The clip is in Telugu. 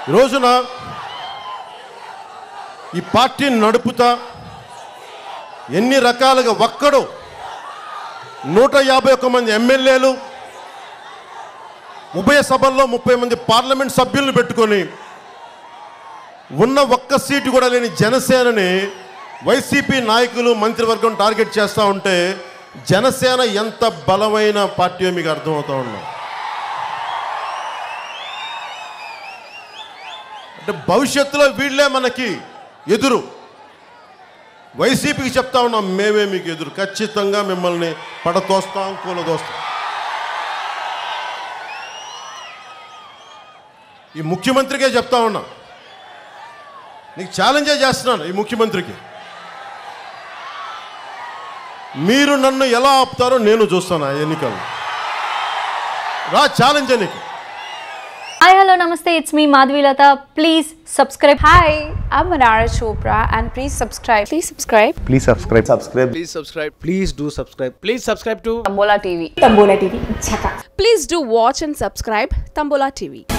ఈ రోజున ఈ పార్టీని నడుపుతా ఎన్ని రకాలుగా ఒక్కడు నూట యాభై ఒక్క మంది ఎమ్మెల్యేలు ఉభయ సభల్లో ముప్పై మంది పార్లమెంట్ సభ్యులను పెట్టుకొని ఉన్న ఒక్క సీటు కూడా లేని జనసేనని వైసీపీ నాయకులు మంత్రివర్గం టార్గెట్ చేస్తూ ఉంటే జనసేన ఎంత బలమైన పార్టీ మీకు అర్థమవుతా ఉన్నాం అంటే భవిష్యత్తులో వీళ్ళే మనకి ఎదురు వైసీపీకి చెప్తా ఉన్నాం మేమే మీకు ఎదురు ఖచ్చితంగా మిమ్మల్ని పడతోస్తాం కూలదోస్తాం ఈ ముఖ్యమంత్రికే చెప్తా ఉన్నా నీకు ఛాలెంజే చేస్తున్నాను ఈ ముఖ్యమంత్రికి మీరు నన్ను ఎలా ఆపుతారో నేను చూస్తాను ఆ ఎన్నికలు రా ఛాలెంజ్ నీకు హాయ్ హలో నమస్తే it's me Madhavilatha please subscribe Hi, I'm Manara Chopra and please subscribe. Please subscribe. Please subscribe. Subscribe. Please subscribe. Please do subscribe. Please subscribe to Tambola TV. Tambola TV. Chaka. Please do watch and subscribe Tambola TV.